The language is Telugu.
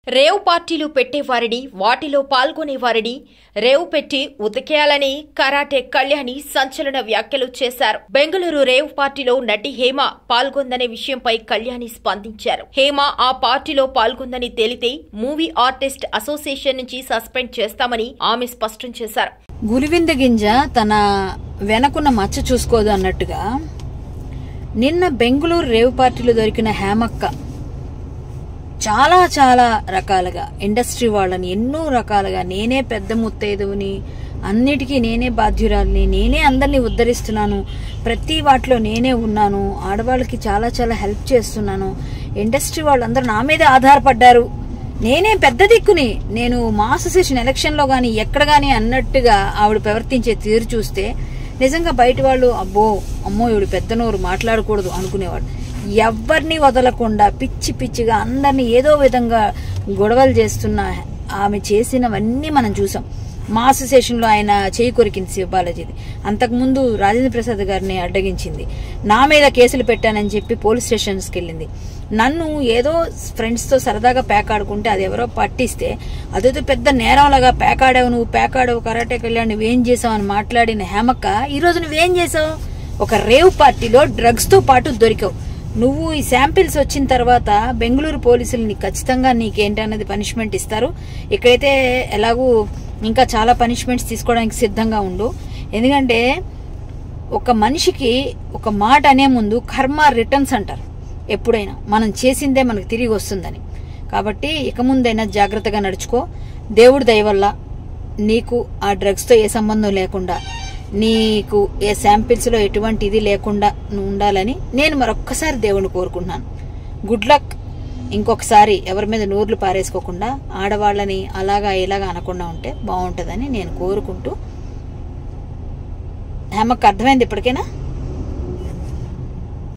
రేవ్ పార్టీలు పెట్టేవారిని వాటిలో పాల్గొనేవారిని రేవ్ పెట్టి ఉతికేయాలని కరాటే కళ్యాణి సంచలన వ్యాఖ్యలు చేశారు బెంగళూరు రేవ్ పార్టీలో నటి హేమ పాల్గొందనే విషయంపై కళ్యాణి స్పందించారు హేమ ఆ పార్టీలో పాల్గొందని తేలితే మూవీ ఆర్టిస్ట్ అసోసియేషన్ నుంచి సస్పెండ్ చేస్తామని ఆమె స్పష్టం చేశారు గులివింద గింజ తన వెనకున్న మచ్చ చూసుకోదు అన్నట్టుగా నిన్న బెంగళూరు రేవ్ పార్టీలో దొరికిన హేమక్క చాలా చాలా రకాలుగా ఇండస్ట్రీ వాళ్ళని ఎన్నో రకాలుగా నేనే పెద్ద ముత్తైదువుని అన్నిటికీ నేనే బాధ్యురాలిని నేనే అందరినీ ఉద్ధరిస్తున్నాను ప్రతి వాటిలో నేనే ఉన్నాను ఆడవాళ్ళకి చాలా చాలా హెల్ప్ చేస్తున్నాను ఇండస్ట్రీ వాళ్ళందరూ నా మీదే ఆధారపడ్డారు నేనే పెద్ద దిక్కుని నేను మా అసోసియేషన్ ఎలక్షన్లో కానీ ఎక్కడ కానీ అన్నట్టుగా ఆవిడ ప్రవర్తించే తీరు చూస్తే నిజంగా బయట వాళ్ళు అబ్బో అమ్మో ఈవిడ పెద్ద నోరు మాట్లాడకూడదు అనుకునేవాడు ఎవరిని వదలకుండా పిచ్చి పిచ్చిగా అందరినీ ఏదో విధంగా గొడవలు చేస్తున్న ఆమె చేసినవన్నీ మనం చూసాం మా అసోసియేషన్లో ఆయన చేయి కొరికింది శివబాలాజీది అంతకుముందు రాజేంద్ర ప్రసాద్ గారిని అడ్డగించింది నా మీద కేసులు పెట్టానని చెప్పి పోలీస్ స్టేషన్స్కి వెళ్ళింది నన్ను ఏదో ఫ్రెండ్స్తో సరదాగా పేకాడుకుంటే అది ఎవరో పట్టిస్తే అదేదో పెద్ద నేరంలాగా పేకాడావు నువ్వు పేకాడావు కరాటే కళ్యాణ్ నువ్వేం చేసావు అని మాట్లాడిన హేమక్క ఈరోజు నువ్వేం చేసావు ఒక రేవ్ పార్టీలో డ్రగ్స్తో పాటు దొరికావు నువ్వు ఈ శాంపిల్స్ వచ్చిన తర్వాత బెంగళూరు పోలీసులు నీకు ఖచ్చితంగా నీకేంటన్నది పనిష్మెంట్ ఇస్తారు ఇక్కడైతే ఎలాగూ ఇంకా చాలా పనిష్మెంట్స్ తీసుకోవడానికి సిద్ధంగా ఉండు ఎందుకంటే ఒక మనిషికి ఒక మాట అనే ముందు కర్మ రిటర్న్స్ అంటారు ఎప్పుడైనా మనం చేసిందే మనకు తిరిగి వస్తుందని కాబట్టి ఇక ముందైనా జాగ్రత్తగా నడుచుకో దేవుడి దయ వల్ల నీకు ఆ డ్రగ్స్తో ఏ సంబంధం లేకుండా నీకు ఏ శాంపిల్స్లో ఎటువంటి ఇది లేకుండా నువ్వు ఉండాలని నేను మరొక్కసారి దేవుని కోరుకుంటున్నాను గుడ్ లక్ ఇంకొకసారి ఎవరి మీద నోర్లు పారేసుకోకుండా ఆడవాళ్ళని అలాగా ఇలాగా అనకుండా ఉంటే బాగుంటుందని నేను కోరుకుంటూ హేమకు అర్థమైంది ఇప్పటికైనా